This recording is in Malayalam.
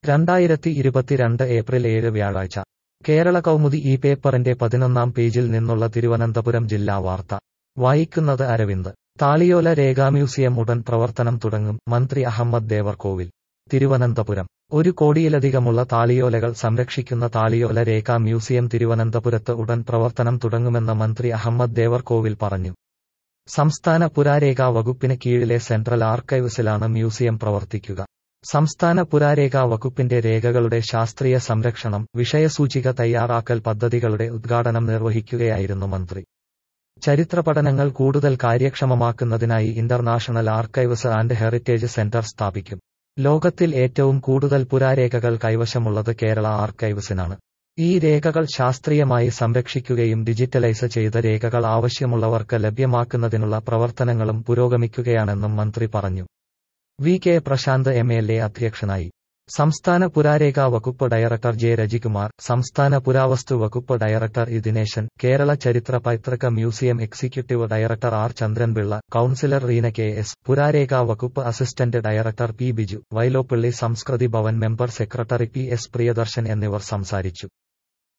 രണ്ടായിരത്തി ഇരുപത്തിരണ്ട് ഏപ്രിൽ ഏഴ് വ്യാഴാഴ്ച കേരള കൗമുദി ഈ പേപ്പറിന്റെ പതിനൊന്നാം പേജിൽ നിന്നുള്ള തിരുവനന്തപുരം ജില്ലാ വാർത്ത വായിക്കുന്നത് അരവിന്ദ് താളിയോല രേഖാ മ്യൂസിയം ഉടൻ പ്രവർത്തനം തുടങ്ങും മന്ത്രി അഹമ്മദ് ദേവർകോവിൽ തിരുവനന്തപുരം ഒരു കോടിയിലധികമുള്ള താളിയോലകൾ സംരക്ഷിക്കുന്ന താളിയോല രേഖാ മ്യൂസിയം തിരുവനന്തപുരത്ത് ഉടൻ പ്രവർത്തനം തുടങ്ങുമെന്ന് മന്ത്രി അഹമ്മദ് ദേവർകോവിൽ പറഞ്ഞു സംസ്ഥാന പുരാരേഖാ വകുപ്പിന് കീഴിലെ സെൻട്രൽ ആർക്കൈവ്സിലാണ് മ്യൂസിയം പ്രവർത്തിക്കുക സംസ്ഥാന പുരാരേഖാ വകുപ്പിന്റെ രേഖകളുടെ ശാസ്ത്രീയ സംരക്ഷണം വിഷയസൂചിക തയ്യാറാക്കൽ പദ്ധതികളുടെ ഉദ്ഘാടനം നിർവഹിക്കുകയായിരുന്നു മന്ത്രി ചരിത്ര പഠനങ്ങൾ കൂടുതൽ കാര്യക്ഷമമാക്കുന്നതിനായി international archives and heritage centre സ്ഥാപിക്കും ലോകത്തിൽ ഏറ്റവും കൂടുതൽ പുരാരേഖകൾ കൈവശമുള്ളത് കേരള ആർക്കൈവ്സിനാണ് ഈ രേഖകൾ ശാസ്ത്രീയമായി സംരക്ഷിക്കുകയും ഡിജിറ്റലൈസ് ചെയ്ത രേഖകൾ ആവശ്യമുള്ളവർക്ക് ലഭ്യമാക്കുന്നതിനുള്ള പ്രവർത്തനങ്ങളും പുരോഗമിക്കുകയാണെന്നും മന്ത്രി പറഞ്ഞു V K Prashanth M L A അധ്യക്ഷനായി സംസ്ഥാന പുരാരേഖാ വകുപ്പ് ഡയറക്ടർ ജെ രജികുമാർ സംസ്ഥാന പുരാവസ്തു വകുപ്പ് ഡയറക്ടർ ഇ ദിനേശൻ കേരള ചരിത്ര പൈതൃക museum executive director R Chandranpillai councillor Reena K S പുരാരേഖാ വകുപ്പ് assistant director P Biju Vyloppilly Samskriti Bhavan member secretary P S Priyadarshan എന്നിവർ സംസാരിച്ചു